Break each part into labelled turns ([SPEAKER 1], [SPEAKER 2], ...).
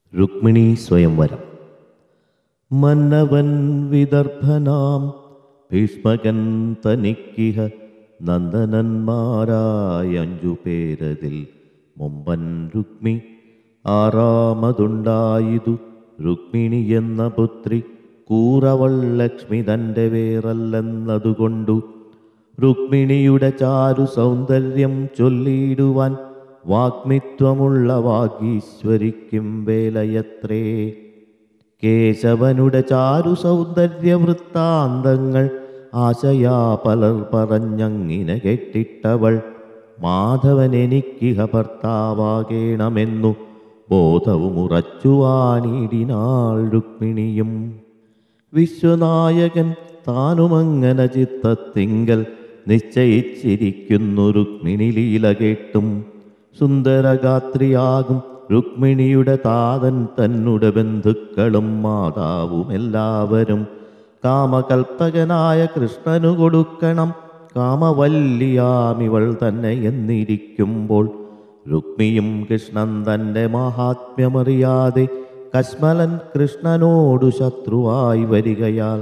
[SPEAKER 1] രുക്മിണി സ്വയംവരം മന്നവൻ വിദർഭനാം ഭീഷ്മകൻ തനിക്കിഹ നന്ദനന്മാരായ അഞ്ചു പേരതിൽ മുമ്പൻ രുക്മി ആറാമതുണ്ടായിതു രുക്മിണി എന്ന പുത്രി കൂറവൾ ലക്ഷ്മി തൻ്റെ വേറല്ലെന്നതുകൊണ്ടു രുക്മിണിയുടെ ചാരു സൗന്ദര്യം ചൊല്ലിയിടുവാൻ വാഗ്മിത്വമുള്ള വാഗീശ്വരിക്കും വേലയത്രേ കേശവനുടെ ചാരു സൗന്ദര്യ വൃത്താന്തങ്ങൾ ആശയാ പലർ പറഞ്ഞങ്ങിനെ കെട്ടിട്ടവൾ മാധവൻ എനിക്കിഹ ഭർത്താവാകേണമെന്നു ബോധവുമുറച്ചുവാണിടിനാൾ രുക്മിണിയും വിശ്വനായകൻ താനുമങ്ങന ചിത്തത്തിങ്കൽ നിശ്ചയിച്ചിരിക്കുന്നു രുക്മിണി ലീല കേട്ടും സുന്ദരഗാത്രിയാകും രുക്മിണിയുടെ താതൻ തന്നുടെ ബന്ധുക്കളും മാതാവും എല്ലാവരും കാമകൽപ്പകനായ കൃഷ്ണനു കൊടുക്കണം കാമവല്ലിയാമിവൾ തന്നെ എന്നിരിക്കുമ്പോൾ രുക്മിയും കൃഷ്ണൻ തൻ്റെ മഹാത്മ്യമറിയാതെ കശ്മലൻ കൃഷ്ണനോടു ശത്രുവായി വരികയാൽ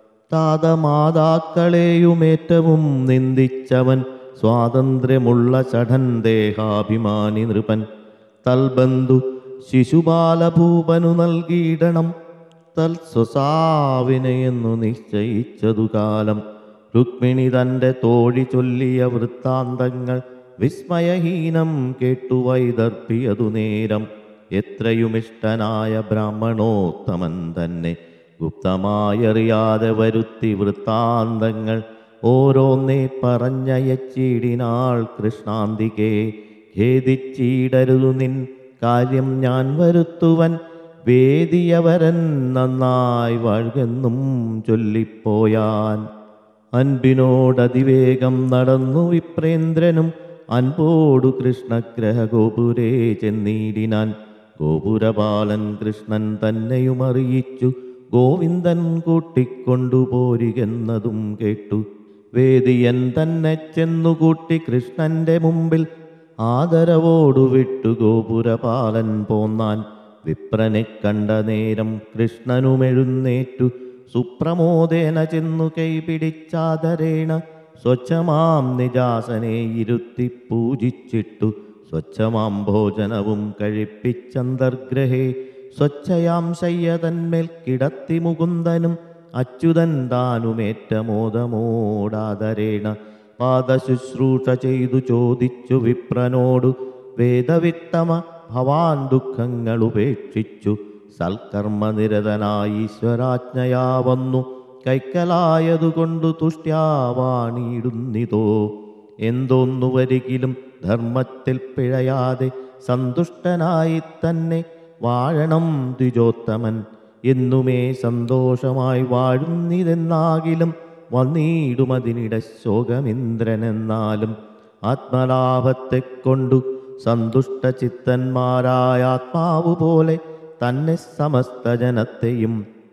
[SPEAKER 1] താതമാതാക്കളെയുമേറ്റവും നിന്ദിച്ചവൻ സ്വാതന്ത്ര്യമുള്ള ചടൻ ദേഹാഭിമാനി നൃപൻ തൽബന്ധു ശിശുബാലഭൂപനു നൽകിയിടണം തൽ സ്വസാവിനെയെന്നു നിശ്ചയിച്ചതു കാലം രുക്മിണി തൻ്റെ തോഴി ചൊല്ലിയ വൃത്താന്തങ്ങൾ വിസ്മയഹീനം കേട്ടു വൈദർഭിയതു നേരം എത്രയുമിഷ്ടനായ ബ്രാഹ്മണോത്തമൻ തന്നെ ഗുപ്തമായറിയാതെ വരുത്തി വൃത്താന്തങ്ങൾ ഓരോന്നേ പറഞ്ഞയച്ചിടിനാൾ കൃഷ്ണാന്തികേ ഖേദിച്ചിടരുതു നിൻ കാര്യം ഞാൻ വരുത്തുവൻ വേദിയവരൻ നന്നായി വാഴ്കെന്നും ചൊല്ലിപ്പോയാൻ അൻപിനോടതിവേഗം നടന്നു വിപ്രേന്ദ്രനും അൻപോടു കൃഷ്ണഗ്രഹ ഗോപുരേ ചെന്നീടിനാൻ ഗോപുരപാലൻ കൃഷ്ണൻ തന്നെയും അറിയിച്ചു ഗോവിന്ദൻ കൂട്ടിക്കൊണ്ടുപോരികെന്നതും കേട്ടു വേദിയൻ തന്നെ ചെന്നുകൂട്ടി കൃഷ്ണന്റെ മുമ്പിൽ ആദരവോടു വിട്ടു ഗോപുരപാലൻ പോന്നാൻ വിപ്രനെ കണ്ട നേരം കൃഷ്ണനുമെഴുന്നേറ്റു സുപ്രമോദേന ചെന്നു കൈപിടിച്ചാദരേണ സ്വച്ഛമാം നിജാസനെ ഇരുത്തി പൂജിച്ചിട്ടു സ്വച്ഛമാം ഭോജനവും കഴിപ്പിച്ചന്തർഗ്രഹേ സ്വച്ഛയാം ശയ്യതന്മേൽ കിടത്തി മുകുന്ദനും അച്യുതൻ താനുമേറ്റ മോദമോടാദരേണ പാദശുശ്രൂഷ ചെയ്തു ചോദിച്ചു വിപ്രനോടു വേദവിത്തമ ഭവാൻ ദുഃഖങ്ങൾ ഉപേക്ഷിച്ചു സൽക്കർമ്മനിരതനായി ഈശ്വരാജ്ഞയാ വന്നു കൈക്കലായതുകൊണ്ടു തുഷ്ട്യാവാണിയിടുന്നിതോ എന്തോന്നു വരികിലും ധർമ്മത്തിൽ പിഴയാതെ സന്തുഷ്ടനായി തന്നെ വാഴണം ദ്വിജോത്തമൻ എന്നുമേ സന്തോഷമായി വാഴുന്നിതെന്നാകിലും വന്നിടുമതിനിട ശോകമിന്ദ്രനെന്നാലും ആത്മലാഭത്തെ കൊണ്ടു സന്തുഷ്ട ചിത്തന്മാരായ ആത്മാവു പോലെ തന്നെ സമസ്ത ജനത്തെയും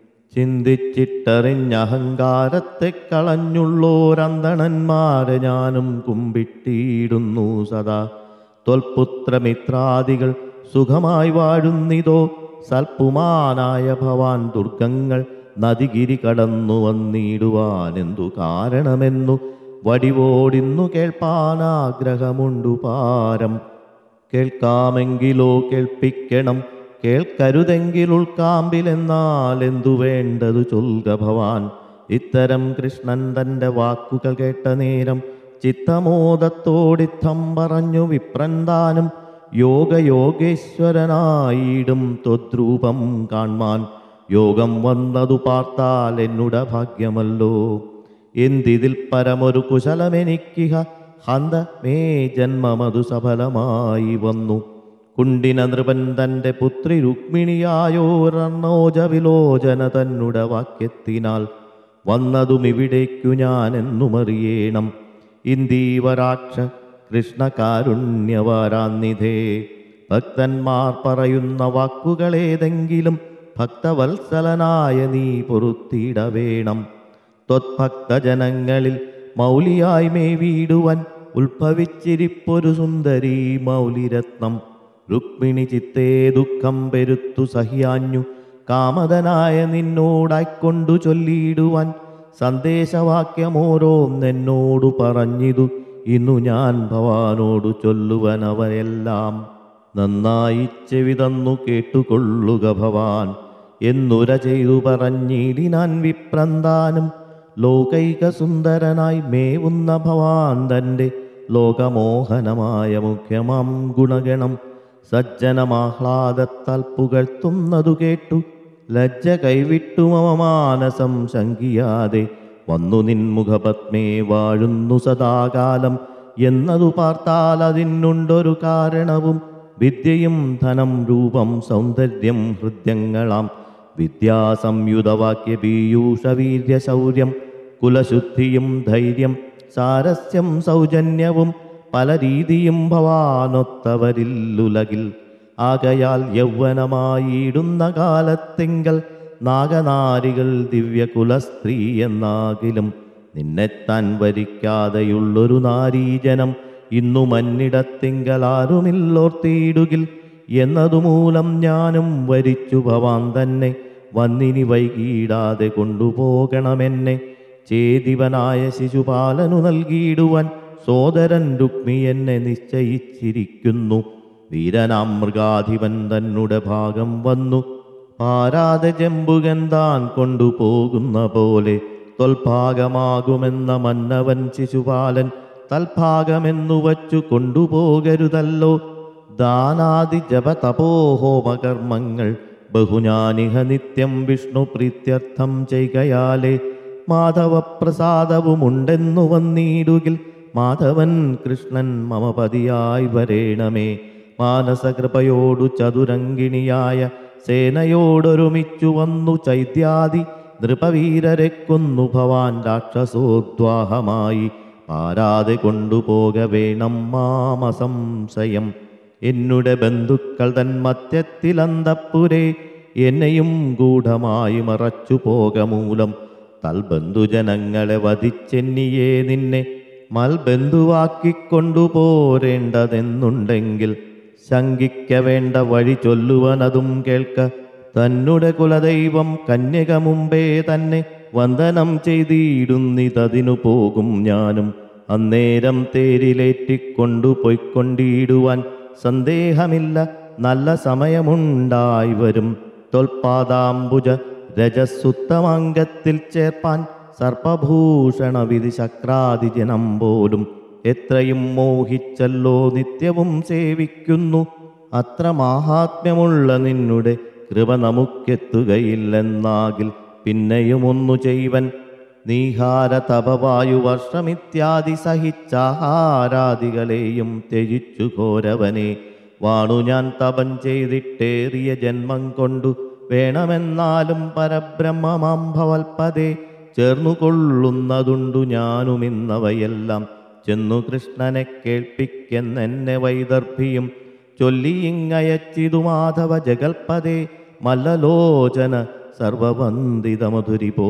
[SPEAKER 1] ചിന്തിച്ചിട്ടറിഞ്ഞഹങ്കാരത്തെ കളഞ്ഞുള്ളോരന്തണന്മാരെ ഞാനും കുമ്പിട്ടിയിടുന്നു സദാ ത്വൽപുത്രമിത്രാദികൾ സുഖമായി വാഴുന്നിതോ സൽപുമാനായ ഭവാൻ ദുർഗങ്ങൾ നദിഗിരി കടന്നു വന്നിടുവാനെന്തു കാരണമെന്നു വടിവോടിന്നു കേൾപ്പാനാഗ്രഹമുണ്ടു പാരം കേൾക്കാമെങ്കിലോ കേൾപ്പിക്കണം കേൾക്കരുതെങ്കിൽ ഉൾക്കാമ്പിലെന്നാൽ എന്തു വേണ്ടതു ചൊൽക ഭവാൻ ഇത്തരം കൃഷ്ണൻ തൻ്റെ വാക്കുകൾ കേട്ട നേരം ചിത്തമോദത്തോടിത്തം പറഞ്ഞു വിപ്രന്താനും യോഗയോഗേശ്വരനായിടും ത്വദ്രൂപം കാൺമാൻ യോഗം വന്നതു പാർത്താൽ എന്നുട ഭാഗ്യമല്ലോ എന്തിതിൽ പരമൊരു കുശലമെനിക്കിഹ ഹന്ത മേ ജന്മമതു സഫലമായി വന്നു കുണ്ടിന നൃപൻ തൻ്റെ പുത്രി രുക്മിണിയായോരണോജ വിലോചന തന്നുട വാക്യത്തിനാൽ വന്നതും ഇവിടേക്കു ഞാൻ എന്നുമറിയേണം ഇന്ദീവരാക്ഷ കൃഷ്ണകാരുണ്യവാരാന്നിധേ ഭക്തന്മാർ പറയുന്ന വാക്കുകളേതെങ്കിലും ഭക്തവത്സലനായ നീ പൊറുത്തിടവേണം ത്വത്ഭക്തജനങ്ങളിൽ മൗലിയായി മേവിടുവൻ ഉത്ഭവിച്ചിരിപ്പൊരു സുന്ദരി മൗലിരത്നം രുക്മിണി ചിത്തേ ദുഃഖം പെരുത്തു സഹിയാഞ്ഞു കാമതനായ നിന്നോടായിക്കൊണ്ടു ചൊല്ലിയിടുവാൻ സന്ദേശവാക്യമോരോന്നെന്നോടു പറഞ്ഞിതു ഇന്നു ഞാൻ ഭവാനോടു ചൊല്ലുവനവയെല്ലാം നന്നായി ചെവി തന്നു കേട്ടുകൊള്ളുക ഭവാൻ എന്നുര ചെയ്തു പറഞ്ഞിടിനാൻ വിപ്രന്താനും ലോകൈക സുന്ദരനായി മേവുന്ന ഭവാൻ തൻ്റെ ലോകമോഹനമായ മുഖ്യമാം ഗുണഗണം സജ്ജനമാഹ്ലാദത്താൽ പുകഴ്ത്തുന്നതു കേട്ടു ലജ്ജ കൈവിട്ടു മമ മാനസം ശങ്കിയാതെ വന്നു നിൻമുഖപത്മേ വാഴുന്നു സദാകാലം എന്നതു പാർത്താൽ അതിനുണ്ടൊരു കാരണവും വിദ്യയും ധനം രൂപം സൗന്ദര്യം ഹൃദ്യങ്ങളാം വിദ്യാസംയുതവാക്യ പീയൂഷ വീര്യ ശൗര്യം കുലശുദ്ധിയും ധൈര്യം സാരസ്യം സൗജന്യവും പല രീതിയും ഭവാനൊത്തവരില്ലുലകിൽ ആകയാൽ യൗവനമായിടുന്ന കാലത്തിങ്കൽ നാഗനാരികൾ ദിവ്യകുലസ്ത്രീ എന്നാകിലും നിന്നെത്താൻ വരിക്കാതെയുള്ളൊരു നാരീജനം ഇന്നു മന്നിടത്തിങ്കലാരുമില്ലോർത്തിയിടുകിൽ എന്നതുമൂലം ഞാനും വരിച്ചു ഭവാൻ തന്നെ വന്നിനി വൈകിടാതെ കൊണ്ടുപോകണമെന്നെ ചേതിവനായ ശിശുപാലനു നൽകിയിടുവാൻ സോദരൻ രുക്മി എന്നെ നിശ്ചയിച്ചിരിക്കുന്നു വീരനാം മൃഗാധിപൻ തന്നുടെ ഭാഗം വന്നു പാരാതെ ജമ്പുകൻ താൻ കൊണ്ടുപോകുന്ന പോലെ തൊൽഭാഗമാകുമെന്ന മന്നവൻ ശിശുപാലൻ തൽഭാഗമെന്നു വച്ചു കൊണ്ടുപോകരുതല്ലോ ദാനാദി ജപ തപോഹോമകർമ്മങ്ങൾ ബഹുഞാനിഹ നിത്യം വിഷ്ണു പ്രീത്യർത്ഥം ചെയ്കയാലേ മാധവപ്രസാദവുമുണ്ടെന്നു വന്നിടുകിൽ മാധവൻ കൃഷ്ണൻ മമ പതിയായി വരേണമേ മാനസകൃപയോടു ചതുരങ്കിണിയായ സേനയോടൊരുമിച്ചു വന്നു ചൈത്യാദി നൃപവീരരെ കൊന്നു ഭവാൻ രാക്ഷസോദ്വാഹമായി പാരാതെ കൊണ്ടുപോക വേണം മാമസംശയം എന്നുടെ ബന്ധുക്കൾ തൻ മധ്യത്തിലന്തപ്പുരേ എന്നെയും ഗൂഢമായി മറച്ചു പോക മൂലം തൽബന്ധുജനങ്ങളെ വധിച്ചെന്നിയേ നിന്നെ മൽബന്ധുവാക്കിക്കൊണ്ടുപോരേണ്ടതെന്നുണ്ടെങ്കിൽ ശങ്കിക്ക വേണ്ട വഴി ചൊല്ലുവനതും കേൾക്ക തന്നുടെ കുലദൈവം കന്യക മുമ്പേ തന്നെ വന്ദനം ചെയ്തിടുന്നിതതിനു പോകും ഞാനും അന്നേരം തേരിലേറ്റിക്കൊണ്ടു പൊയ്ക്കൊണ്ടിടുവാൻ സന്ദേഹമില്ല നല്ല സമയമുണ്ടായി വരും തൊൽപാദാംബുജ രജസുത്തമാംഗത്തിൽ ചേർപ്പാൻ സർപ്പഭൂഷണ വിധി ശക്രാതിജനം പോലും എത്രയും മോഹിച്ചല്ലോ നിത്യവും സേവിക്കുന്നു അത്ര മാഹാത്മ്യമുള്ള നിന്നുടെ കൃപ നമുക്കെത്തുകയില്ലെന്നാകിൽ പിന്നെയുമൊന്നു ചെയ്വൻ നീഹാര തപവായു വർഷമിത്യാദി സഹിച്ചാഹാരാദികളെയും ത്യജിച്ചു ഘോരവനെ വാണു ഞാൻ തപം ചെയ്തിട്ടേറിയ ജന്മം കൊണ്ടു വേണമെന്നാലും പരബ്രഹ്മമാം ഭവൽപദേ ചേർന്നുകൊള്ളുന്നതുണ്ടു ഞാനുമിന്നവയെല്ലാം ചെന്നു കൃഷ്ണനെ കേൾപ്പിക്കെന്നെന്നെ വൈദർഭിയും ചൊല്ലിയിങ്ങയച്ചിതു മാധവ ജഗൽപദേ മല്ലലോചന സർവവന്ദിത മധുരിപോ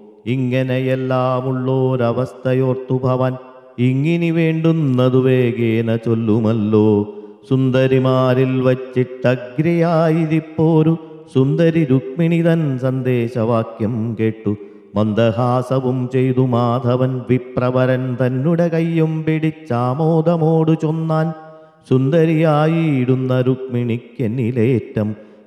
[SPEAKER 1] ഇങ്ങനെയെല്ലാമുള്ളോരവസ്ഥയോർത്തു ഭവൻ ഇങ്ങിനി വേണ്ടുന്നതു വേഗേന ചൊല്ലുമല്ലോ സുന്ദരിമാരിൽ വച്ചിട്ടഗ്രയായിരിപ്പോരു സുന്ദരി രുക്മിണി തൻ സന്ദേശവാക്യം കേട്ടു മന്ദഹാസവും ചെയ്തു മാധവൻ വിപ്രവരൻ തന്നുടെ കയ്യും പിടിച്ചാമോദമോടു ചൊന്നാൻ സുന്ദരിയായിടുന്ന രുക്മിണിക്കെന്നിലേറ്റം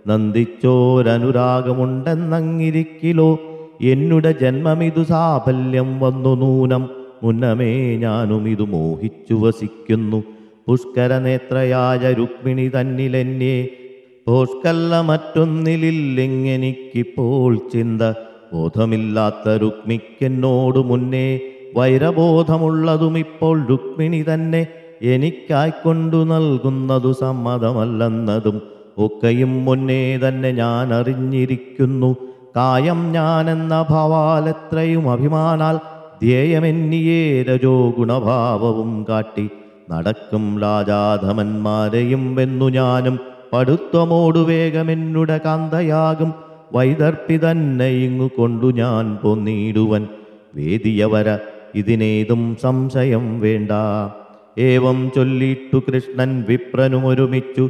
[SPEAKER 1] നന്ദിച്ചോരനുരാഗമുണ്ടെന്നങ്ങിരിക്കിലോ എന്നുടെ ജന്മമിതു സാഫല്യം വന്നു നൂനം മുന്നമേ ഞാനും ഇത് മോഹിച്ചു വസിക്കുന്നു പുഷ്കരനേത്രയായ രുക്മിണി തന്നിലെന്നെ ഭോഷ്കല്ല മറ്റൊന്നിലില്ലെങ്ങെനിക്കിപ്പോൾ ചിന്ത ബോധമില്ലാത്ത രുക്മിക്കെന്നോടു മുന്നേ വൈരബോധമുള്ളതും ഇപ്പോൾ രുക്മിണി തന്നെ എനിക്കായിക്കൊണ്ടു നൽകുന്നതു സമ്മതമല്ലെന്നതും ഒക്കെയും മുന്നേ തന്നെ ഞാൻ അറിഞ്ഞിരിക്കുന്നു കായം ഞാനെന്ന ഭവാലെത്രയും അഭിമാനാൽ ധ്യേയമെന്നിയേ രജോ ഗുണഭാവവും കാട്ടി നടക്കും രാജാധമന്മാരെയും വെന്നു ഞാനും പടുത്വമോടു വേഗമെന്നുടെ കാന്തയാകും വൈദർപ്പി തന്നെ ഇങ്ങു കൊണ്ടു ഞാൻ പൊന്നിടുവൻ വേദിയവര ഇതിനേതും സംശയം വേണ്ട ഏവം ചൊല്ലിട്ടു കൃഷ്ണൻ വിപ്രനുമൊരുമിച്ചു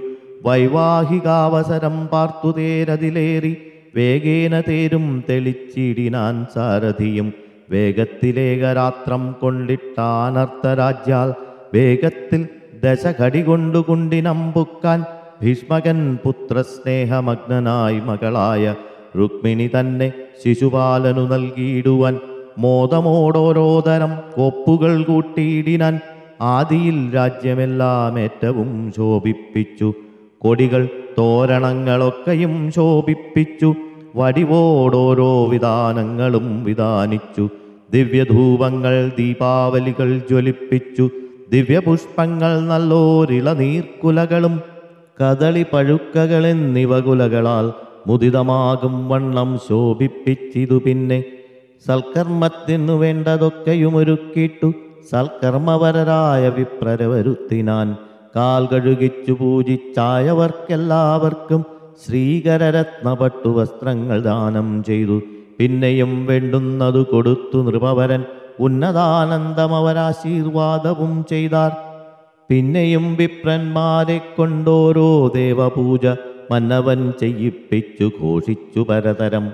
[SPEAKER 1] വൈവാഹികാവസരം പാർത്തു തേരതിലേറി വേഗേന തേരും തെളിച്ചിടിനാൻ സാരഥിയും വേഗത്തിലേകരാത്രം കൊണ്ടിട്ടാനർത്ഥരാജ്യാൽ വേഗത്തിൽ ദശകടി കൊണ്ടു കുണ്ടിനമ്പുക്കാൻ ഭീഷ്മകൻ പുത്രസ്നേഹമഗ്നനായി മകളായ രുക്മിണി തന്നെ ശിശുപാലനു നൽകിയിടുവാൻ മോദമോടോരോതരം കൊപ്പുകൾ കൂട്ടിയിടിനാൻ ആദിയിൽ രാജ്യമെല്ലാം ഏറ്റവും ശോഭിപ്പിച്ചു കൊടികൾ തോരണങ്ങളൊക്കെയും ശോഭിപ്പിച്ചു വടിവോടോരോ വിധാനങ്ങളും വിധാനിച്ചു ദിവ്യധൂപങ്ങൾ ദീപാവലികൾ ജ്വലിപ്പിച്ചു ദിവ്യപുഷ്പങ്ങൾ നല്ലോരിളനീർക്കുലകളും കദളി പഴുക്കകൾ എന്നിവ കുലകളാൽ മുദിതമാകും വണ്ണം ശോഭിപ്പിച്ചിതു പിന്നെ സൽക്കർമ്മത്തിനു വേണ്ടതൊക്കെയും ഒരുക്കിയിട്ടു സൽക്കർമ്മവരരായ വിപ്രരെ വരുത്തിനാൻ കാൽ കഴുകിച്ചു പൂജിച്ചായവർക്കെല്ലാവർക്കും ശ്രീകരരത്നപട്ടു വസ്ത്രങ്ങൾ ദാനം ചെയ്തു പിന്നെയും വേണ്ടുന്നതു കൊടുത്തു നൃപവരൻ ഉന്നതാനന്ദമവരാശീർവാദവും ചെയ്താർ പിന്നെയും വിപ്രന്മാരെ കൊണ്ടോരോ ദേവപൂജ മന്നവൻ ചെയ്യിപ്പിച്ചു ഘോഷിച്ചു പരതരം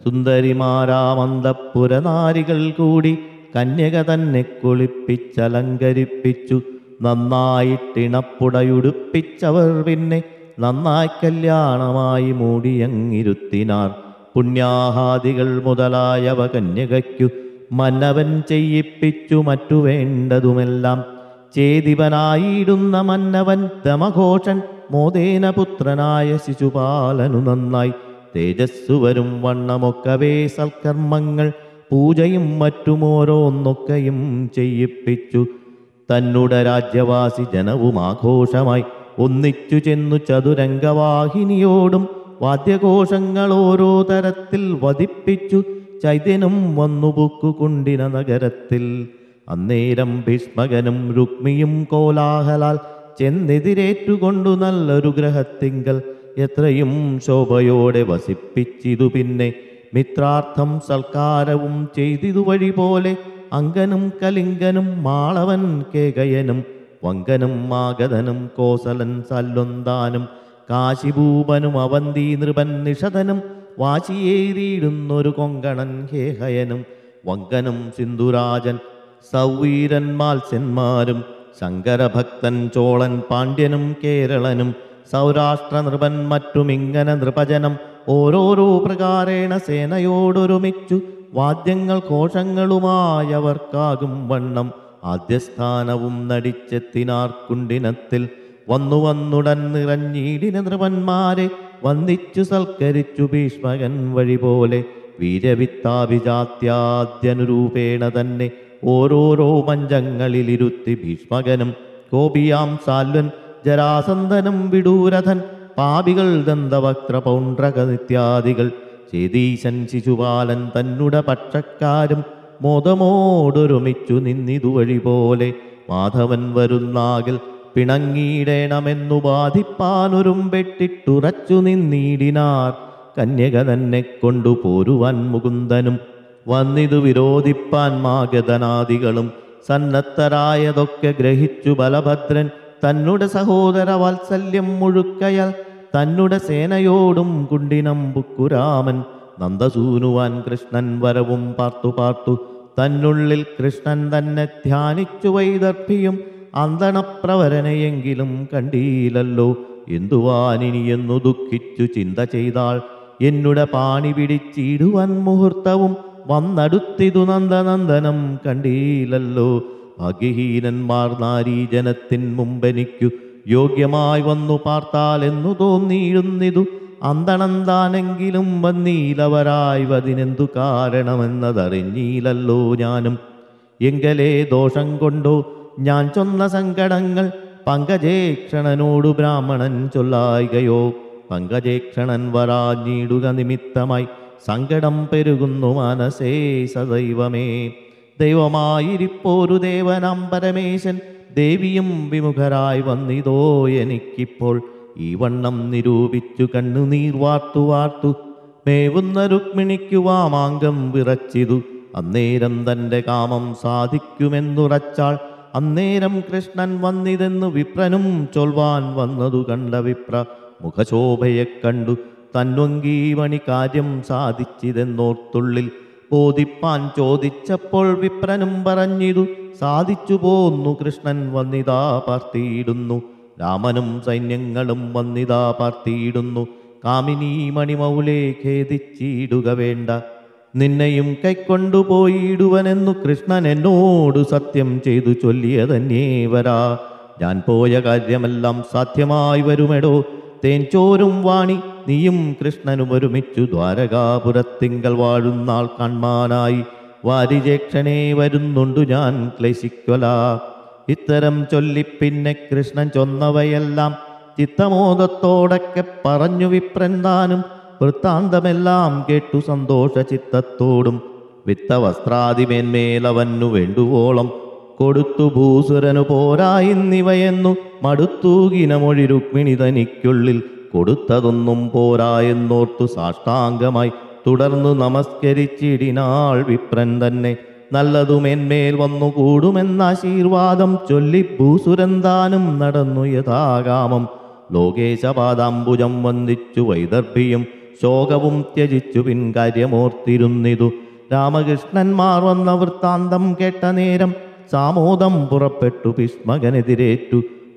[SPEAKER 1] സുന്ദരിമാരാമന്തപ്പുരനാരികൾ കൂടി കന്യക തന്നെ കുളിപ്പിച്ചലങ്കരിപ്പിച്ചു നന്നായിട്ടിണപ്പുടയുടുപ്പിച്ചവർ പിന്നെ നന്നായി കല്യാണമായി മൂടിയങ്ങിരുത്തിനാർ പുണ്യാഹാദികൾ മുതലായവ കന്യകയ്ക്കു മന്നവൻ ചെയ്യിപ്പിച്ചു മറ്റു വേണ്ടതുമെല്ലാം ചേതിവനായിടുന്ന മന്നവൻ ദമഘോഷൻ മോദേന പുത്രനായ ശിശുപാലനു നന്നായി തേജസ്സു വരും വണ്ണമൊക്കവേ സൽക്കർമ്മങ്ങൾ പൂജയും മറ്റും ഓരോന്നൊക്കെയും ചെയ്യിപ്പിച്ചു തന്നുടെ രാജ്യവാസി ജനവും ആഘോഷമായി ഒന്നിച്ചു ചെന്നു ചതുരംഗവാഹിനിയോടും വാദ്യഘോഷങ്ങൾ ഓരോ തരത്തിൽ വധിപ്പിച്ചു ചൈതന്യം വന്നു പൊക്കുകുണ്ടിന നഗരത്തിൽ അന്നേരം ഭീഷ്മകനും രുക്മിയും കോലാഹലാൽ ചെന്നെതിരേറ്റുകൊണ്ടു നല്ലൊരു ഗ്രഹത്തിങ്കൽ എത്രയും ശോഭയോടെ വസിപ്പിച്ചിതു പിന്നെ മിത്രാർത്ഥം സൽക്കാരവും ചെയ്തിതു വഴി പോലെ അങ്കനും കലിംഗനും മാളവൻ കേകയനും വങ്കനും മാഗധനും കോസലൻ സല്ലൊന്താനും കാശിഭൂപനും അവന്തി നൃപൻ നിഷധനും വാശിയേറിയിടുന്നൊരു കൊങ്കണൻ ഹേഹയനും വങ്കനും സിന്ധുരാജൻ സൗവീരൻ മാത്സ്യന്മാരും ശങ്കരഭക്തൻ ചോളൻ പാണ്ഡ്യനും കേരളനും സൗരാഷ്ട്ര നൃപൻ മറ്റുമിങ്ങനെ നൃപജനം ഓരോരോ പ്രകാരേണ സേനയോടൊരുമിച്ചു വാദ്യങ്ങൾ കോശങ്ങളുമായവർക്കാകും വണ്ണം ആദ്യസ്ഥാനവും നടിച്ചെത്തിനാർക്കുണ്ടിനത്തിൽ വന്നു വന്നുടൻ നിറഞ്ഞീടിന നൃപന്മാരെ വന്ദിച്ചു സൽക്കരിച്ചു ഭീഷ്മകൻ വഴി പോലെ വീരവിത്താഭിജാത്യാദ്യനുരൂപേണ തന്നെ ഓരോരോ മഞ്ചങ്ങളിലിരുത്തി ഭീഷ്മകനും കോപിയാം സാൽവൻ ജരാസന്ധനും വിഡൂരഥൻ പാപികൾ ദന്തവക്ത്ര പൗണ്ഡ്രക നിത്യാദികൾ ചേതീശൻ ശിശുപാലൻ തന്നുടെ പക്ഷക്കാരും മോദമോടൊരുമിച്ചു നിന്നിതുവഴി പോലെ മാധവൻ വരുന്നാകിൽ പിണങ്ങിയിടേണമെന്നു ബാധിപ്പാനൊരുമ്പെട്ടിട്ടുറച്ചു നിന്നീടിനാർ കന്യക തന്നെ കൊണ്ടുപോരുവാൻ മുകുന്ദനും വന്നിതു വിരോധിപ്പാൻ മാഗധനാദികളും സന്നദ്ധരായതൊക്കെ ഗ്രഹിച്ചു ബലഭദ്രൻ തന്നുടെ സഹോദര വാത്സല്യം മുഴുക്കയാൽ തന്നുടെ സേനയോടും കുണ്ടിനമ്പുക്കുരാമൻ നന്ദസൂനുവാൻ കൃഷ്ണൻ വരവും പാർത്തു പാർത്തു തന്നുള്ളിൽ കൃഷ്ണൻ തന്നെ ധ്യാനിച്ചു വൈദർഭിയും അന്തണപ്രവരനെയെങ്കിലും കണ്ടീലല്ലോ എന്തുവാനിനിയെന്നു ദുഃഖിച്ചു ചിന്ത ചെയ്താൾ എന്നുടെ പാണി പിടിച്ചിടുവാൻ മുഹൂർത്തവും വന്നടുത്തിതു നന്ദനന്ദനം കണ്ടീലല്ലോ ഭാഗ്യഹീനന്മാർ നാരീജനത്തിൻ മുമ്പെനിക്കു യോഗ്യമായി വന്നു പാർത്താൽ എന്നു തോന്നിയിരുന്നിതു അന്തണന്താനെങ്കിലും വന്നീലവരായി വതിനെന്തു കാരണമെന്നതറിഞ്ഞീലല്ലോ ഞാനും എങ്കലേ ദോഷം കൊണ്ടോ ഞാൻ ചൊന്ന സങ്കടങ്ങൾ പങ്കജേക്ഷണനോടു ബ്രാഹ്മണൻ ചൊല്ലായികയോ പങ്കജേക്ഷണൻ വരാഞ്ഞിടുക നിമിത്തമായി സങ്കടം പെരുകുന്നു മനസ്സേ സദൈവമേ ദൈവമായിരിപ്പോരു ദേവനാം പരമേശൻ ദേവിയും വിമുഖരായി വന്നിതോ എനിക്കിപ്പോൾ ഈ വണ്ണം നിരൂപിച്ചു കണ്ണുനീർ വാർത്തു വാർത്തു മേവുന്ന രുക്മിണിക്കു വാമാങ്കം വിറച്ചിതു അന്നേരം തന്റെ കാമം സാധിക്കുമെന്നുറച്ചാൾ അന്നേരം കൃഷ്ണൻ വന്നിതെന്നു വിപ്രനും ചൊൽവാൻ വന്നതു കണ്ട വിപ്ര മുഖശോഭയെ കണ്ടു തന്വങ്കി മണി കാര്യം സാധിച്ചിതെന്നോർത്തുള്ളിൽ ബോധിപ്പാൻ ചോദിച്ചപ്പോൾ വിപ്രനും പറഞ്ഞിതു സാധിച്ചു പോന്നു കൃഷ്ണൻ വന്നിതാ പാർത്തിയിടുന്നു രാമനും സൈന്യങ്ങളും വന്നിതാ പാർത്തിയിടുന്നു കാമിനി മണിമൗലെ ഖേദിച്ചിടുക വേണ്ട നിന്നെയും കൈക്കൊണ്ടുപോയിടുവനെന്നു കൃഷ്ണൻ എന്നോട് സത്യം ചെയ്തു ചൊല്ലിയതന്നേ വരാ ഞാൻ പോയ കാര്യമെല്ലാം സാധ്യമായി വരുമെടോ തേൻ ചോരും വാണി നീയും കൃഷ്ണനും ഒരുമിച്ചു ദ്വാരകാപുരത്തിങ്കൽ വാഴുന്നാൾ കാൺമാനായി വാരിജേക്ഷണേ വരുന്നുണ്ടു ഞാൻ ക്ലേശിക്കൊല ഇത്തരം ചൊല്ലി പിന്നെ കൃഷ്ണൻ ചൊന്നവയെല്ലാം ചിത്തമോദത്തോടൊക്കെ പറഞ്ഞു വിപ്രന്താനും വൃത്താന്തമെല്ലാം കേട്ടു സന്തോഷ ചിത്തത്തോടും വിത്തവസ്ത്രാദിമേന്മേലവന്നു വേണ്ടുവോളം കൊടുത്തു ഭൂസുരനു പോരായിന്നിവയെന്നു മടുത്തൂകിന മൊഴി രുക്മിണി തനിക്കുള്ളിൽ കൊടുത്തതൊന്നും പോരായെന്നോർത്തു സാഷ്ടാംഗമായി തുടർന്നു നമസ്കരിച്ചിടിനാൾ വിപ്രൻ തന്നെ നല്ലതുമെന്മേൽ വന്നു കൂടുമെന്നാശീർവാദം ചൊല്ലി ഭൂസുരന്താനും നടന്നു യഥാകാമം ലോകേശപാദാംബുജം വന്ദിച്ചു വൈദർഭിയും ശോകവും ത്യജിച്ചു പിൻകാര്യമോർത്തിരുന്നിതു രാമകൃഷ്ണന്മാർ വന്ന വൃത്താന്തം കേട്ട നേരം സാമോദം പുറപ്പെട്ടു ഭീഷ്മകനെതിരേറ്റു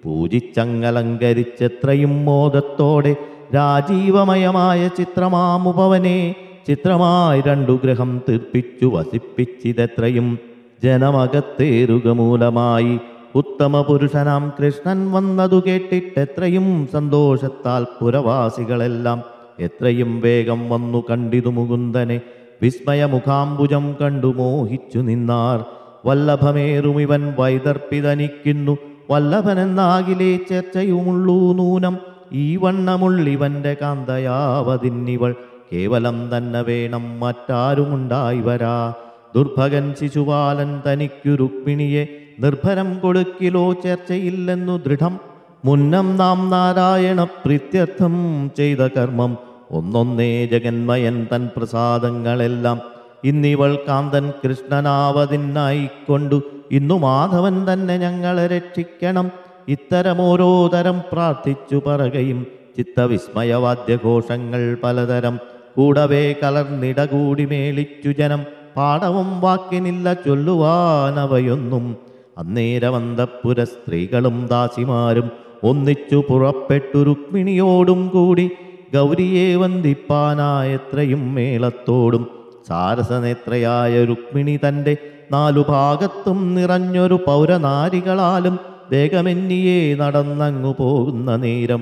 [SPEAKER 1] പൂജിച്ചങ്ങലങ്കരിച്ചെത്രയും മോദത്തോടെ രാജീവമയമായ ചിത്രമാമുപവനെ ചിത്രമായി രണ്ടു ഗ്രഹം തീർപ്പിച്ചു വസിപ്പിച്ചിതെത്രയും ജനമകത്തേറുക മൂലമായി ഉത്തമ പുരുഷനാം കൃഷ്ണൻ വന്നതു കേട്ടിട്ടെത്രയും സന്തോഷത്താൽ പുരവാസികളെല്ലാം എത്രയും വേഗം വന്നു കണ്ടിതു മുകുന്ദനെ വിസ്മയമുഖാംബുജം കണ്ടു മോഹിച്ചു നിന്നാർ വല്ലഭമേറും ഇവൻ വൈദർപ്പിതനിക്കുന്നു വല്ലഭനെന്നാകിലേ ചർച്ചയുമുള്ളൂ നൂനം ഈ വണ്ണമുള്ളിവന്റെ കാന്തയാവതിന്നിവൾ കേവലം തന്നെ വേണം മറ്റാരുമുണ്ടായി വരാ ദുർഭകൻ ശിശുപാലൻ തനിക്കു രുക്മിണിയെ നിർഭരം കൊടുക്കിലോ ചർച്ചയില്ലെന്നു ദൃഢം മുന്നം നാം നാരായണ പ്രീത്യർത്ഥം ചെയ്ത കർമ്മം ഒന്നൊന്നേ ജഗന്മയൻ തൻ പ്രസാദങ്ങളെല്ലാം ഇന്നിവൾ കാന്തൻ കൃഷ്ണനാവതിനായിക്കൊണ്ടു ഇന്നു മാധവൻ തന്നെ ഞങ്ങളെ രക്ഷിക്കണം ഇത്തരമോരോ തരം പ്രാർത്ഥിച്ചു പറകയും ചിത്തവിസ്മയവാദ്യഘോഷങ്ങൾ പലതരം കൂടവേ കലർന്നിടകൂടി മേളിച്ചു ജനം പാടവും വാക്കിനില്ല ചൊല്ലുവാനവയൊന്നും അന്നേരമന്തപ്പുര സ്ത്രീകളും ദാസിമാരും ഒന്നിച്ചു പുറപ്പെട്ടു രുക്മിണിയോടും കൂടി ഗൗരിയെ വന്ദിപ്പാനായത്രയും മേളത്തോടും സാരസനേത്രയായ രുക്മിണി തൻ്റെ നാലു ഭാഗത്തും നിറഞ്ഞൊരു പൗരനാരികളാലും വേഗമെന്നിയെ നടന്നങ്ങു പോകുന്ന നേരം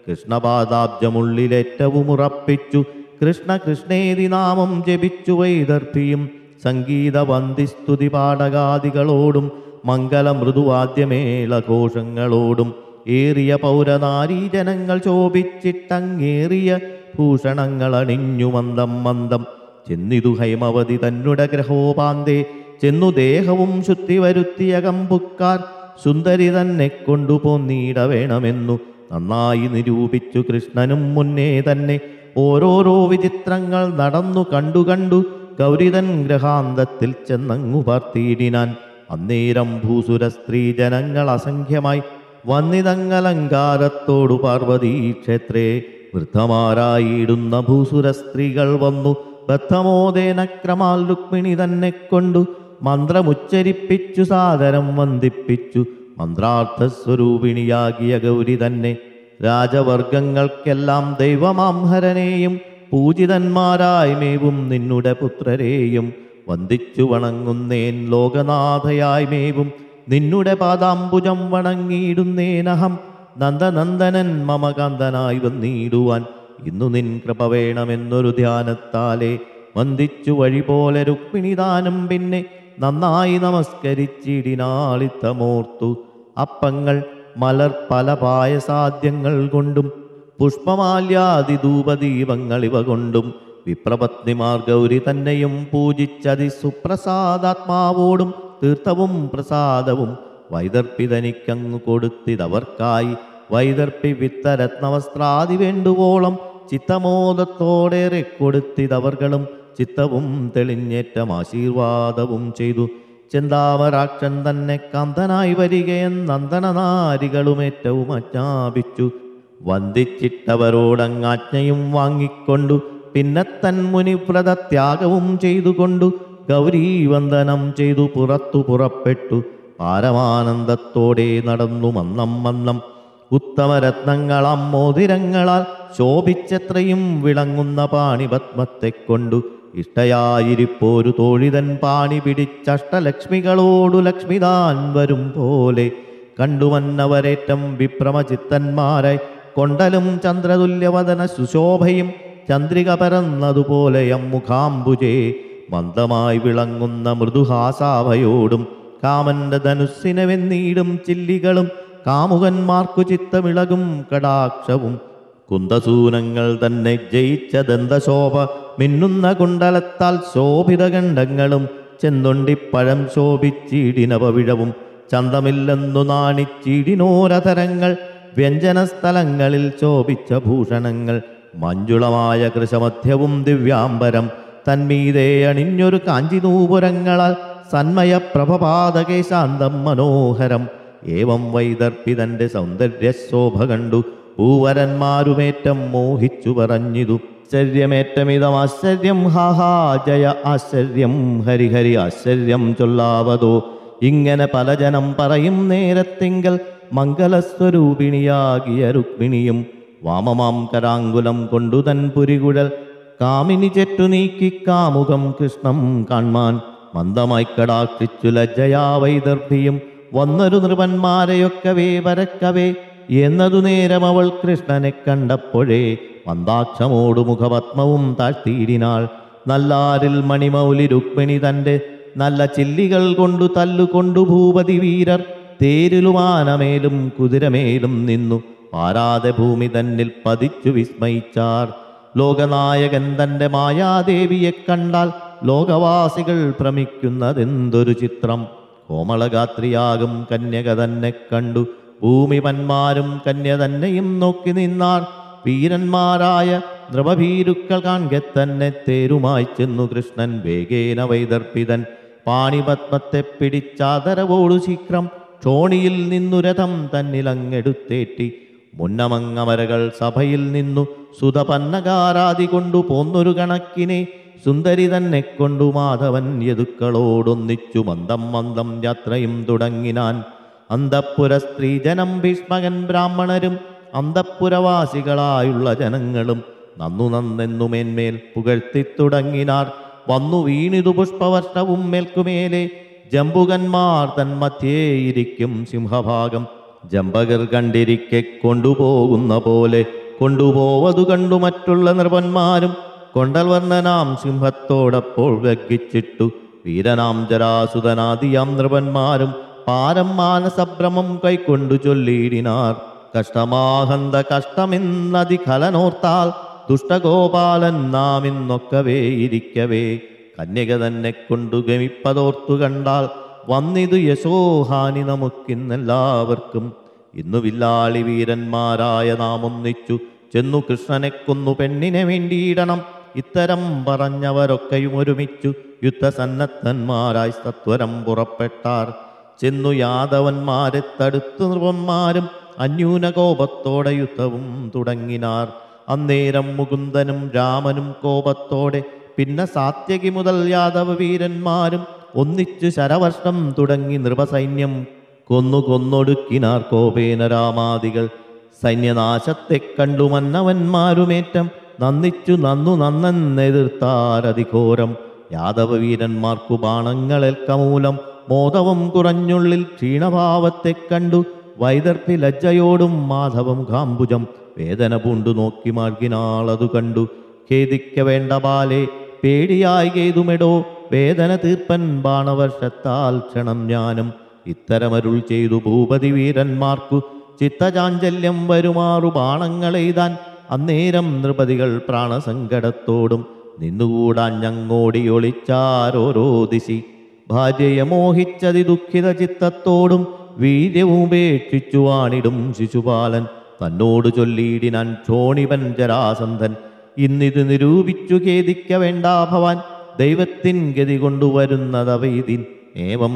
[SPEAKER 1] കൃഷ്ണപാദാബ്ജമുള്ളിലേറ്റവും ഉറപ്പിച്ചു കൃഷ്ണ കൃഷ്ണേതി നാമം ജപിച്ചു വൈദർഭിയും സംഗീത വന്ദിസ്തുതി പാടകാദികളോടും മംഗള മൃദുവാദ്യമേളഘോഷങ്ങളോടും ഏറിയ പൗരനാരീജനങ്ങൾ ശോഭിച്ചിട്ടങ്ങേറിയ ഭൂഷണങ്ങൾ അണിഞ്ഞു മന്ദം മന്ദം ചെന്നിതു ഹൈമവതി തന്നുടെ ഗ്രഹോപാന്തേ ചെന്നു ദേഹവും ശുദ്ധി വരുത്തിയ കമ്പുക്കാർ സുന്ദരി തന്നെ കൊണ്ടുപോന്നീട വേണമെന്നു നന്നായി നിരൂപിച്ചു കൃഷ്ണനും മുന്നേ തന്നെ ഓരോരോ വിചിത്രങ്ങൾ നടന്നു കണ്ടു കണ്ടു ഗൗരിതൻ ഗ്രഹാന്തത്തിൽ ചെന്നങ്ങു പാർത്തിയിടിനാൻ അന്നേരം ഭൂസുര സ്ത്രീ ജനങ്ങൾ അസംഖ്യമായി വന്നിതങ്ങലങ്കാരത്തോടു പാർവതീ ക്ഷേത്രേ വൃദ്ധമാരായിടുന്ന ഭൂസുര സ്ത്രീകൾ വന്നു ബദ്ധമോദേന ക്രമാൽ രുക്മിണി തന്നെ കൊണ്ടു മന്ത്രമുച്ചരിപ്പിച്ചു സാദരം വന്ദിപ്പിച്ചു മന്ത്രാർത്ഥസ്വരൂപിണിയാകിയ ഗൗരി തന്നെ രാജവർഗങ്ങൾക്കെല്ലാം ദൈവമാംഹരനെയും പൂജിതന്മാരായി മേവും നിന്നുടെ പുത്രരെയും വന്ദിച്ചു വണങ്ങുന്നേൻ ലോകനാഥയായി മേവും നിന്നുടെ പാദാംബുജം വണങ്ങിയിടുന്നേനഹം നന്ദനന്ദനൻ മമകാന്തനായി വന്നിടുവാൻ ഇന്നു നിൻ കൃപ വേണമെന്നൊരു ധ്യാനത്താലെ വന്ദിച്ചു വഴി പോലെ രുക്മിണിദാനം പിന്നെ നന്നായി നമസ്കരിച്ചിടിനാളിത്തമോർത്തു അപ്പങ്ങൾ മലർ പല പായസാദ്യങ്ങൾ കൊണ്ടും പുഷ്പമാല്യാദി ധൂപദീപങ്ങൾ ഇവ കൊണ്ടും വിപ്രപത്നിമാർ ഗൗരി തന്നെയും പൂജിച്ചതി സുപ്രസാദാത്മാവോടും തീർത്ഥവും പ്രസാദവും വൈദർപ്പിതനിക്കങ്ങു കൊടുത്തിതവർക്കായി വൈദർപ്പി വിത്തരത്നവസ്ത്രാദി വേണ്ടുവോളം ചിത്തമോദത്തോടേറെ കൊടുത്തിതവർകളും ചിത്തവും തെളിഞ്ഞേറ്റം ആശീർവാദവും ചെയ്തു ചെന്താമരാക്ഷൻ തന്നെ കാന്തനായി വരികയെന്ന് നന്ദനനാരികളും ഏറ്റവും ആജ്ഞാപിച്ചു വന്ദിച്ചിട്ടവരോടങ്ങാജ്ഞയും വാങ്ങിക്കൊണ്ടു പിന്നെ തൻ മുനിവ്രത ത്യാഗവും ചെയ്തുകൊണ്ടു ഗൗരീവന്ദനം ചെയ്തു പുറത്തു പുറപ്പെട്ടു പാരമാനന്ദത്തോടെ നടന്നു മന്നം മന്നം ഉത്തമരത്നങ്ങളാം മോതിരങ്ങളാൽ ശോഭിച്ചെത്രയും വിളങ്ങുന്ന പാണിപത്മത്തെ കൊണ്ടു ഇഷ്ടയായിരിപ്പോരു തോഴിതൻ പാണി പിടിച്ചഷ്ടലക്ഷ്മികളോടു ലക്ഷ്മിതാൻ വരും പോലെ കണ്ടുവന്നവരേറ്റം വിപ്രമചിത്തന്മാരായി കൊണ്ടലും ചന്ദ്രതുല്യവദന സുശോഭയും ചന്ദ്രിക പരന്നതുപോലെയം മുഖാംബുജേ മന്ദമായി വിളങ്ങുന്ന മൃദുഹാസാഭയോടും കാമന്റെ ധനുസ്സിനെ വെന്നീടും ചില്ലികളും കാമുകന്മാർക്കു ചിത്തമിളകും കടാക്ഷവും കുന്തസൂനങ്ങൾ തന്നെ ജയിച്ച ദന്തശോഭ മിന്നുന്ന കുണ്ടലത്താൽ ശോഭിതഖണ്ഡങ്ങളും ചെന്തൊണ്ടിപ്പഴം ശോഭിച്ചീടിനപവിഴവും ചന്തമില്ലെന്നു നാണിച്ചീടിനോരതരങ്ങൾ വ്യഞ്ജനസ്ഥലങ്ങളിൽ ശോഭിച്ച ഭൂഷണങ്ങൾ മഞ്ജുളമായ കൃശമധ്യവും ദിവ്യാംബരം തന്മീതേ അണിഞ്ഞൊരു കാഞ്ചിനൂപുരങ്ങളാൽ സന്മയ പ്രഭപാതകേ ശാന്തം മനോഹരം ഏവം വൈദർപ്പിതന്റെ സൗന്ദര്യ ശോഭ കണ്ടു പൂവരന്മാരുമേറ്റം മോഹിച്ചു പറഞ്ഞിതു ആശ്ചര്യമേറ്റമിതം ആശ്ചര്യം ഹാഹാ ജയ ആശ്ചര്യം ഹരിഹരി ആശ്ചര്യം ചൊല്ലാവതോ ഇങ്ങനെ പല ജനം പറയും നേരത്തിങ്കൽ മംഗലസ്വരൂപിണിയാകിയ രുക്മിണിയും വാമമാം കരാങ്കുലം കൊണ്ടു തൻ പുരികുഴൽ കാമിനി ചെറ്റു നീക്കി കാമുകം കൃഷ്ണം കാൺമാൻ മന്ദമായി കടാക്ഷിച്ചു ലജ്ജയാ വൈദർഭിയും വന്നൊരു നൃപന്മാരെയൊക്കവേ വരക്കവേ എന്നതു നേരം അവൾ കൃഷ്ണനെ കണ്ടപ്പോഴേ മന്ദാക്ഷമോടു മുഖപത്മവും താഴ്ത്തിയിടിനാൾ നല്ലാരിൽ മണിമൗലി രുക്മിണി തൻ്റെ നല്ല ചില്ലികൾ കൊണ്ടു തല്ലുകൊണ്ടു ഭൂപതി വീരർ തേരിലുമാനമേലും കുതിരമേലും നിന്നു പാരാതെ ഭൂമി തന്നിൽ പതിച്ചു വിസ്മയിച്ചാർ ലോകനായകൻ തൻ്റെ മായാദേവിയെ കണ്ടാൽ ലോകവാസികൾ ഭ്രമിക്കുന്നതെന്തൊരു ചിത്രം കോമളഗാത്രിയാകും കന്യക തന്നെ കണ്ടു ഭൂമിപന്മാരും കന്യ തന്നെയും നോക്കി നിന്നാർ വീരന്മാരായ നൃപഭീരുക്കൾ കാൺകെ തന്നെ തേരുമായി ചെന്നു കൃഷ്ണൻ വേഗേന വൈദർപ്പിതൻ പാണിപത്മത്തെ പിടിച്ചാദരവോടു ശീക്രം ക്ഷോണിയിൽ നിന്നു രഥം തന്നിലങ്ങെടുത്തേറ്റി മുന്നമങ്ങമരകൾ സഭയിൽ നിന്നു സുതപന്നകാരാതി കൊണ്ടു പോന്നൊരു കണക്കിനെ സുന്ദരി തന്നെ കൊണ്ടു മാധവൻ യദുക്കളോടൊന്നിച്ചു മന്ദം മന്ദം യാത്രയും തുടങ്ങിനാൻ അന്തപ്പുര സ്ത്രീജനം ഭീഷ്മകൻ ബ്രാഹ്മണരും അന്തപ്പുരവാസികളായുള്ള ജനങ്ങളും നന്നു നന്നെന്നു മേന്മേൽ പുകഴ്ത്തിത്തുടങ്ങിനാർ വന്നു വീണിതു പുഷ്പവർഷവും മേൽക്കുമേലെ ജമ്പുകന്മാർ തന്മധ്യേയിരിക്കും സിംഹഭാഗം ജമ്പകർ കണ്ടിരിക്കെ കൊണ്ടുപോകുന്ന പോലെ കൊണ്ടുപോവതു കണ്ടു മറ്റുള്ള നൃപന്മാരും കൊണ്ടൽവർണ്ണനാം സിംഹത്തോടപ്പോൾ ഗഗ്ഗിച്ചിട്ടു വീരനാം ജരാസുതനാദിയാം നൃപന്മാരും പാരം മാനസഭ്രമം കൈക്കൊണ്ടു ചൊല്ലിയിടിനാർ കഷ്ടമാഹന്ത കഷ്ടമെന്നതി കലനോർത്താൽ ദുഷ്ടഗോപാലൻ നാം ഇന്നൊക്കവേ ഇരിക്കവേ കന്യക തന്നെ കൊണ്ടു ഗമിപ്പതോർത്തു കണ്ടാൽ വന്നിതു യശോഹാനി നമുക്കിന്നെല്ലാവർക്കും ഇന്നു വില്ലാളി വീരന്മാരായ നാം ഒന്നിച്ചു ചെന്നു കൃഷ്ണനെ കൊന്നു പെണ്ണിനെ വേണ്ടിയിടണം ഇത്തരം പറഞ്ഞവരൊക്കെയും ഒരുമിച്ചു യുദ്ധസന്നദ്ധന്മാരായി സത്വരം പുറപ്പെട്ടാർ ചെന്നു യാദവന്മാരെ തടുത്തു നൃപന്മാരും അന്യൂന കോപത്തോടെ യുദ്ധവും തുടങ്ങിനാർ അന്നേരം മുകുന്ദനും രാമനും കോപത്തോടെ പിന്നെ സാത്യകി മുതൽ യാദവ വീരന്മാരും ഒന്നിച്ചു ശരവർഷം തുടങ്ങി നൃപസൈന്യം കൊന്നു കൊന്നൊടുക്കിനാർ കോപേന രാമാദികൾ സൈന്യനാശത്തെ കണ്ടു മന്നവന്മാരുമേറ്റം നന്ദിച്ചു നന്നു നന്നെതിർത്താരതിഘോരം യാദവ വീരന്മാർക്കു ബാണങ്ങളേൽക്കമൂലം മോദവും കുറഞ്ഞുള്ളിൽ ക്ഷീണഭാവത്തെ കണ്ടു വൈദർഭി ലജ്ജയോടും മാധവം കാമ്പുജം വേദന പൂണ്ടു നോക്കി മാർഗിനാളതു കണ്ടു ഖേദിക്ക വേണ്ട ബാലെ പേടിയായി കേതുമെടോ വേദന തീർപ്പൻ ബാണവർഷത്താൽ ക്ഷണം ഞാനും ഇത്തരമരുൾ ചെയ്തു ഭൂപതി വീരന്മാർക്കു ചിത്തചാഞ്ചല്യം വരുമാറു ബാണങ്ങളെയ്താൻ അന്നേരം നൃപതികൾ പ്രാണസങ്കടത്തോടും നിന്നുകൂടാൻ ഞങ്ങോടി ഒളിച്ചാരോരോ ദിശി ഭാര്യയെ മോഹിച്ചതി ദുഃഖിത ചിത്തത്തോടും വീര്യവുപേക്ഷിച്ചു വാണിടും ശിശുപാലൻ തന്നോട് ചൊല്ലിയിടിനാൻ ക്ഷോണിപൻ ജരാസന്ധൻ ഇന്നിത് നിരൂപിച്ചു ഖേദിക്ക വേണ്ട ഭവാൻ ദൈവത്തിൻ ഗതി കൊണ്ടുവരുന്നതവൈതിൻ ഏവം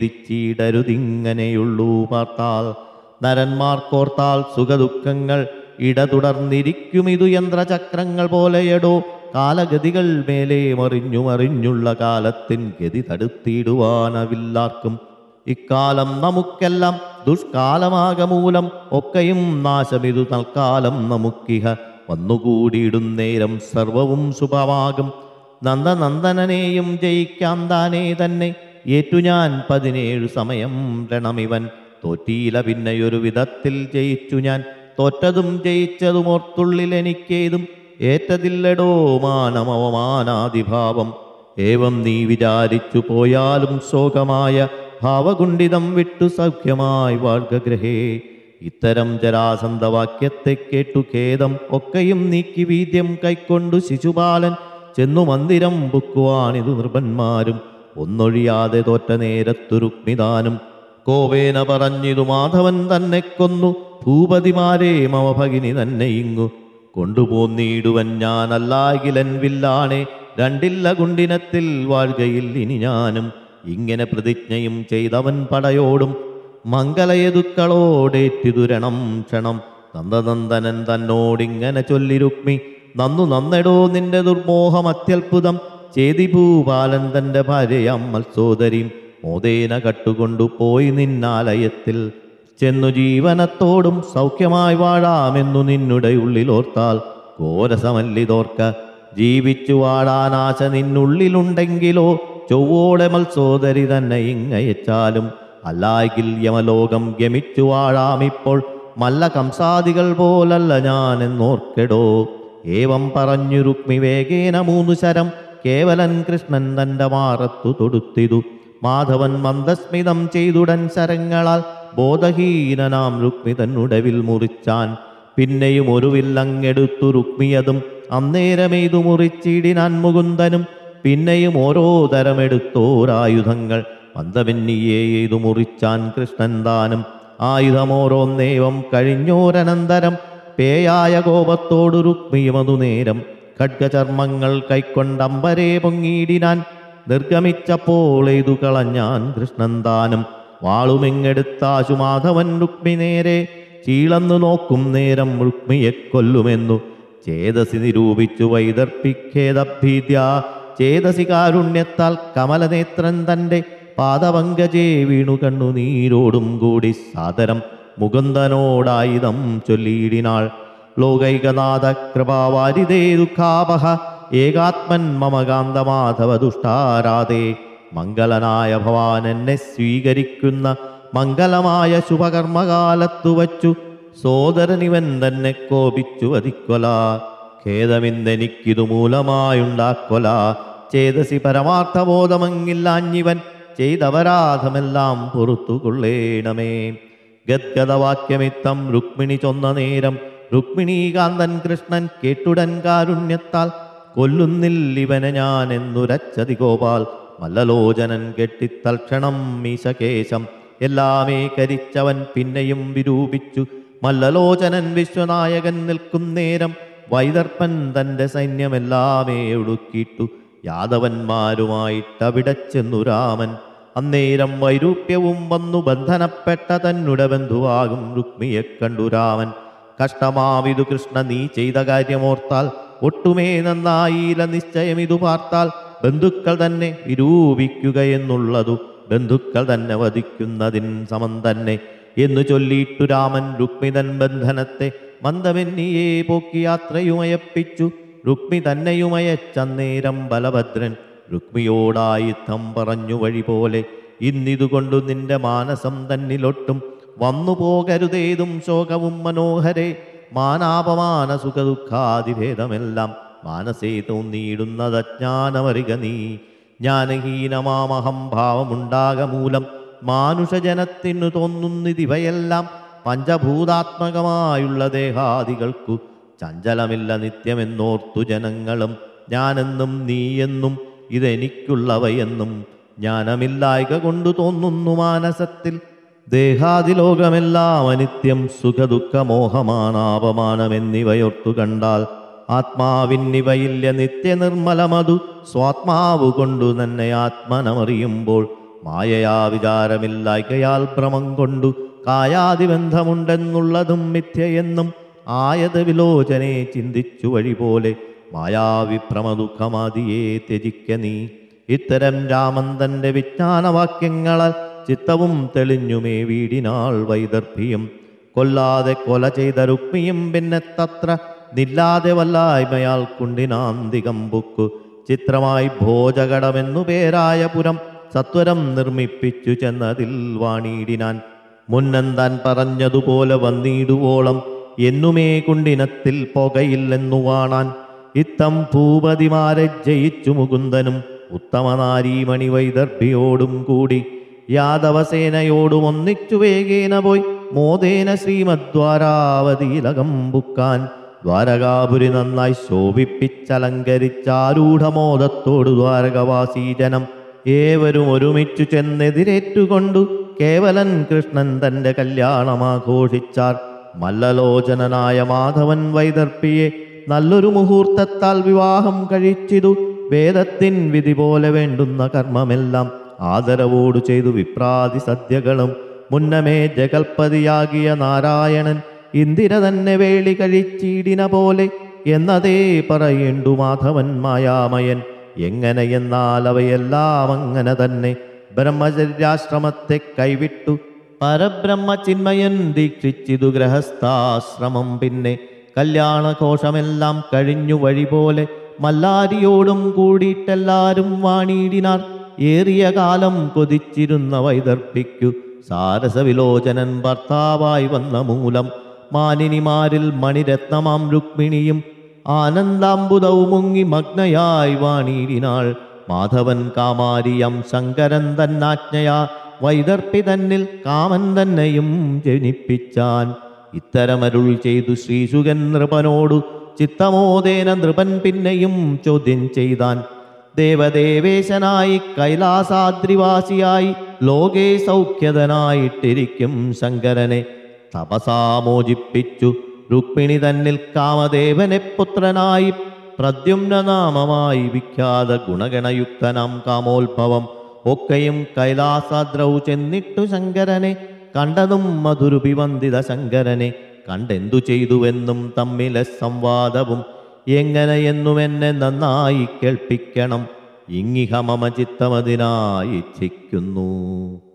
[SPEAKER 1] ഖേദിച്ചിടരുതിങ്ങനെയുള്ളൂ പാർത്താൽ നരന്മാർക്കോർത്താൽ സുഖദുഃഖങ്ങൾ ഇടതുടർന്നിരിക്കുമിതു യന്ത്രചക്രങ്ങൾ പോലെയടോ കാലഗതികൾ മേലെ മറിഞ്ഞു മറിഞ്ഞുള്ള കാലത്തിൻ ഗതി തടുത്തിടുവാനവില്ലാർക്കും ഇക്കാലം നമുക്കെല്ലാം ദുഷ്കാലമാകമൂലം ഒക്കെയും നാശമിതു തൽക്കാലം നമുക്കിഹ വന്നുകൂടിയിടുന്നേരം സർവവും ശുഭമാകും നന്ദനന്ദനനെയും ജയിക്കാം താനേ തന്നെ ഏറ്റു ഞാൻ പതിനേഴു സമയം രണമിവൻ തോറ്റീല പിന്നെയൊരു വിധത്തിൽ ജയിച്ചു ഞാൻ തോറ്റതും ജയിച്ചതും ഓർത്തുള്ളിൽ എനിക്കേതും ഏറ്റതില്ലടോ മാനമവമാനാദിഭാവം ഏവം നീ വിചാരിച്ചു പോയാലും ശോകമായ ഭാവകുണ്ഠിതം വിട്ടു സൗഖ്യമായി വാഴ്കഗ്രഹേ ഇത്തരം ജരാസന്ധവാക്യത്തെ കേട്ടു ഖേദം ഒക്കെയും നീക്കി വീദ്യം കൈക്കൊണ്ടു ശിശുപാലൻ ചെന്നു മന്ദിരം ബുക്കുവാണിതു നൃപന്മാരും ഒന്നൊഴിയാതെ തോറ്റ നേരത്തു രുക്മിതാനും കോവേന പറഞ്ഞിതു മാധവൻ തന്നെ കൊന്നു ഭൂപതിമാരെ മമ ഭഗിനി തന്നെ ഇങ്ങു കൊണ്ടുപോന്നീടുവൻ ഞാനല്ലാകിലൻ വില്ലാണെ രണ്ടില്ല കുണ്ടിനത്തിൽ വാഴ്കയിൽ ഇനി ഞാനും ഇങ്ങനെ പ്രതിജ്ഞയും ചെയ്തവൻ പടയോടും മംഗലയതുക്കളോടേറ്റിതുരണം ക്ഷണം നന്ദനന്ദനൻ തന്നോടിങ്ങനെ ചൊല്ലി രുക്മി നന്നു നന്നെടോ നിന്റെ ദുർമോഹം അത്യത്ഭുതം ചേതി ഭൂപാലൻ തന്റെ ഭാര്യയാം മത്സോദരിയും മോദേന കട്ടുകൊണ്ടുപോയി നിന്നാലയത്തിൽ ചെന്നു ജീവനത്തോടും സൗഖ്യമായി വാഴാമെന്നു നിന്നുടെ ഉള്ളിലോർത്താൽ ഘോരസമല്ലിതോർക്ക ജീവിച്ചു വാഴാനാശ നിന്നുള്ളിലുണ്ടെങ്കിലോ ചൊവ്വോടെ മത്സോദരി തന്നെ ഇങ്ങയച്ചാലും അല്ലായെങ്കിൽ യമലോകം ഗമിച്ചു വാഴാമിപ്പോൾ മല്ല കംസാദികൾ പോലല്ല ഞാൻ എന്നോർക്കെടോ ഏവം പറഞ്ഞു രുക്മി വേഗേന മൂന്നു ശരം കേവലൻ കൃഷ്ണൻ തന്റെ മാറത്തു തൊടുത്തിതു മാധവൻ മന്ദസ്മിതം ചെയ്തുടൻ ശരങ്ങളാൽ ബോധഹീനനാം രുക്മി തന്നുടവിൽ മുറിച്ചാൻ പിന്നെയും ഒരു വില്ലങ്ങെടുത്തു രുക്മിയതും അന്നേരമെയ്തു മുറിച്ചിടിനാൻ മുകുന്ദനും പിന്നെയും ഓരോ തരമെടുത്തോരായുധങ്ങൾ മന്ദമെന്നിയെ എയ്തു മുറിച്ചാൻ കൃഷ്ണൻ താനും ആയുധമോരോന്നേവം കഴിഞ്ഞോരനന്തരം പേയായ കോപത്തോടു രുക്മിയുമതു നേരം ഖഡ്ഗചർമ്മങ്ങൾ കൈക്കൊണ്ടമ്പരെ പൊങ്ങിയിടിനാൻ നിർഗമിച്ചപ്പോൾ എയ്തു കളഞ്ഞാൻ കൃഷ്ണൻ താനും വാളുമെങ്ങെടുത്താശു മാധവൻ രുക്മി നേരെ ചീളന്നു നോക്കും നേരം രുക്മിയെ കൊല്ലുമെന്നു ചേതസി നിരൂപിച്ചു വൈദർപ്പിഖേദഭീദ്യ ചേതസി കാരുണ്യത്താൽ കമലനേത്രൻ തൻ്റെ പാദപങ്കജേ വീണു കണ്ണു നീരോടും കൂടി സാദരം മുകുന്ദനോടായുധം ചൊല്ലിയിടിനാൾ ലോകൈകനാഥ കൃപാവാരിതേ ദുഃഖാപഹ ഏകാത്മൻ മമകാന്തമാധവ ദുഷ്ടാരാധേ മംഗളനായ ഭവാൻ എന്നെ സ്വീകരിക്കുന്ന മംഗളമായ ശുഭകർമ്മകാലത്തു വച്ചു സോദരനിവൻ തന്നെ കോപിച്ചു വധിക്കൊല ഖേദമിന്നെനിക്കിതു മൂലമായുണ്ടാക്കൊല ചേതസി പരമാർത്ഥബോധമങ്ങില്ലാഞ്ഞിവൻ ചെയ്തപരാധമെല്ലാം പൊറത്തുകൊള്ളേണമേ ഗദ്ഗതവാക്യമിത്തം രുക്മിണി ചൊന്ന നേരം രുക്മിണീകാന്തൻ കൃഷ്ണൻ കേട്ടുടൻ കാരുണ്യത്താൽ കൊല്ലുന്നില്ലിവനെ ഞാൻ എന്നുരച്ചതി ഗോപാൽ മല്ലലോചനൻ കെട്ടിത്തൽക്ഷണം മീശകേശം എല്ലാമേ കരിച്ചവൻ പിന്നെയും വിരൂപിച്ചു മല്ലലോചനൻ വിശ്വനായകൻ നിൽക്കും നേരം വൈദർപ്പൻ തന്റെ സൈന്യമെല്ലാമേ ഒടുക്കിയിട്ടു യാദവന്മാരുമായിട്ടവിടെ ചെന്നു രാമൻ അന്നേരം വൈരൂപ്യവും വന്നു ബന്ധനപ്പെട്ട തന്നുടെ ബന്ധുവാകും രുക്മിയെ കണ്ടു രാമൻ കഷ്ടമാവിതു കൃഷ്ണ നീ ചെയ്ത കാര്യമോർത്താൽ ഒട്ടുമേ നന്നായില്ല നിശ്ചയം ഇതു പാർത്താൽ ബന്ധുക്കൾ തന്നെ വിരൂപിക്കുക എന്നുള്ളതു ബന്ധുക്കൾ തന്നെ വധിക്കുന്നതിൻ സമം തന്നെ എന്നു ചൊല്ലിയിട്ടു രാമൻ രുക്മിതൻ ബന്ധനത്തെ മന്ദമെന്നിയെ പോക്കി യാത്രയുമയപ്പിച്ചു രുക്മി തന്നെയുമയച്ചന്നേരം ബലഭദ്രൻ രുക്മിയോടായുദ്ധം പറഞ്ഞു വഴി പോലെ ഇന്നിതുകൊണ്ടു നിന്റെ മാനസം തന്നിലൊട്ടും വന്നു പോകരുതേതും ശോകവും മനോഹരെ മാനാപമാന സുഖദുഃഖാതിഭേദമെല്ലാം മാനസേ തോന്നിയിടുന്നതജ്ഞാനമറിക നീ ജ്ഞാനഹീനമാമഹം ഭാവമുണ്ടാകമൂലം മാനുഷജനത്തിനു തോന്നുന്നിതിവയെല്ലാം പഞ്ചഭൂതാത്മകമായുള്ള ദേഹാദികൾക്കു ചഞ്ചലമില്ല നിത്യമെന്നോർത്തു ജനങ്ങളും ഞാനെന്നും നീയെന്നും ഇതെനിക്കുള്ളവയെന്നും ജ്ഞാനമില്ലായ്ക കൊണ്ടു തോന്നുന്നു മാനസത്തിൽ ദേഹാദിലോകമെല്ലാം അനിത്യം സുഖദുഃഖമോഹമാനാപമാനമെന്നിവയൊർത്തു കണ്ടാൽ ആത്മാവിന്നിവയില്ല നിത്യനിർമ്മലമതു സ്വാത്മാവു കൊണ്ടു തന്നെ ആത്മനമറിയുമ്പോൾ മായയാ വിചാരമില്ലായ്കയാൽ ഭ്രമം കൊണ്ടു കായാതിബന്ധമുണ്ടെന്നുള്ളതും മിഥ്യയെന്നും ആയത് വിലോചനെ ചിന്തിച്ചു വഴി പോലെ മായാവിഭ്രമദുഃഖമാതിയെ ത്യജിക്ക നീ ഇത്തരം രാമന്തന്റെ വിജ്ഞാനവാക്യങ്ങളാൽ ചിത്തവും തെളിഞ്ഞുമേ വീടിനാൾ വൈദർഭിയും കൊല്ലാതെ കൊല ചെയ്ത രുക്മിയും പിന്നെ തത്ര നില്ലാതെ വല്ലായ്മയാൽ കുണ്ടിനാന്തികം ബുക്കു ചിത്രമായി ഭോജകടമെന്നു പേരായ പുരം സത്വരം നിർമ്മിപ്പിച്ചു ചെന്നതിൽ വാണിയിടിനാൻ മുന്നന്താൻ പറഞ്ഞതുപോലെ വന്നിടുവോളം എന്നുമേ കുണ്ടിനത്തിൽ പുകയില്ലെന്നു കാണാൻ ഇത്തം ഭൂപതിമാരെ ജയിച്ചു മുകുന്ദനും ഉത്തമനാരീമണി വൈദർഭിയോടും കൂടി യാദവസേനയോടും ഒന്നിച്ചു വേഗേന പോയി മോദേന ശ്രീമദ്വാരാവതിയിലകം ബുക്കാൻ ദ്വാരകാപുരി നന്നായി ശോഭിപ്പിച്ചലങ്കരിച്ചാരൂഢമോദത്തോടു ദ്വാരകവാസീ ജനം ഏവരും ഒരുമിച്ചു ചെന്നെതിരേറ്റുകൊണ്ടു കേവലൻ കൃഷ്ണൻ തന്റെ കല്യാണമാഘോഷിച്ചാർ മല്ലലോചനനായ മാധവൻ വൈദർപ്പിയെ നല്ലൊരു മുഹൂർത്തത്താൽ വിവാഹം കഴിച്ചിതു വേദത്തിൻ വിധി പോലെ വേണ്ടുന്ന കർമ്മമെല്ലാം ആദരവോടു ചെയ്തു വിപ്രാതി സദ്യകളും മുന്നമേ ജഗൽപതിയാകിയ നാരായണൻ ഇന്ദിര തന്നെ വേളി കഴിച്ചിടിന പോലെ എന്നതേ പറയേണ്ടു മാധവൻ മായാമയൻ എങ്ങനെയെന്നാൽ അവയെല്ലാം അങ്ങനെ തന്നെ ബ്രഹ്മചര്യാശ്രമത്തെ കൈവിട്ടു പരബ്രഹ്മചിന്മയൻ ദീക്ഷിച്ചിതു ഗൃഹസ്ഥാശ്രമം പിന്നെ കല്യാണഘോഷമെല്ലാം കഴിഞ്ഞു വഴി പോലെ മല്ലാരിയോടും കൂടിയിട്ടെല്ലാരും വാണിയിടിനാർ ഏറിയ കാലം കൊതിച്ചിരുന്ന വൈദർഭിക്കു സാരസവിലോചനൻ ഭർത്താവായി വന്ന മൂലം മാനിനിമാരിൽ മണിരത്നമാം രുക്മിണിയും ആനന്ദാംബുദവും മുങ്ങി മഗ്നയായി വാണിയിടിനാൾ മാധവൻ കാമാരിയം ശങ്കരൻ തന്നാജ്ഞയാ വൈദർപ്പി തന്നിൽ കാമൻ തന്നെയും ജനിപ്പിച്ചാൻ ഇത്തരമരുൾ ചെയ്തു ശ്രീശുകൻ നൃപനോടു ചിത്തമോദേന നൃപൻ പിന്നെയും ചോദ്യം ചെയ്താൻ ദേവദേവേശനായി കൈലാസാദ്രിവാസിയായി ലോകേ സൗഖ്യതനായിട്ടിരിക്കും ശങ്കരനെ തപസാമോചിപ്പിച്ചു രുക്മിണി തന്നിൽ കാമദേവനെ പുത്രനായി പ്രദ്യുമ്നനാമമായി വിഖ്യാത ഗുണഗണയുക്തനാം കാമോത്ഭവം ഒക്കെയും കൈലാസാദ്രൗ ചെന്നിട്ടു ശങ്കരനെ കണ്ടതും മധുരുപിവന്ദിത ശങ്കരനെ കണ്ടെന്തു ചെയ്തുവെന്നും തമ്മിലെ സംവാദവും എങ്ങനെയെന്നും എന്നെ നന്നായി കേൾപ്പിക്കണം ഇങ്ങിഹ മമ ചിത്തമതിനായി ഇച്ഛിക്കുന്നു